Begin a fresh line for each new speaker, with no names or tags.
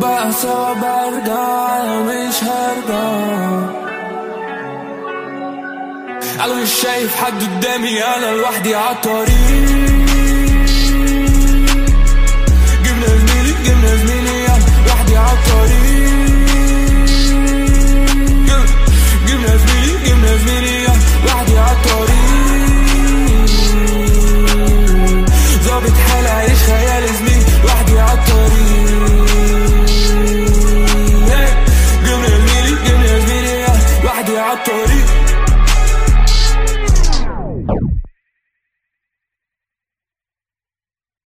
بقى سوا برجع أنا مش هرجع انا مش شايف حد قدامي انا لوحدي عالطريق جبنا زميلي جبنا زميلي انا لوحدي عالطريق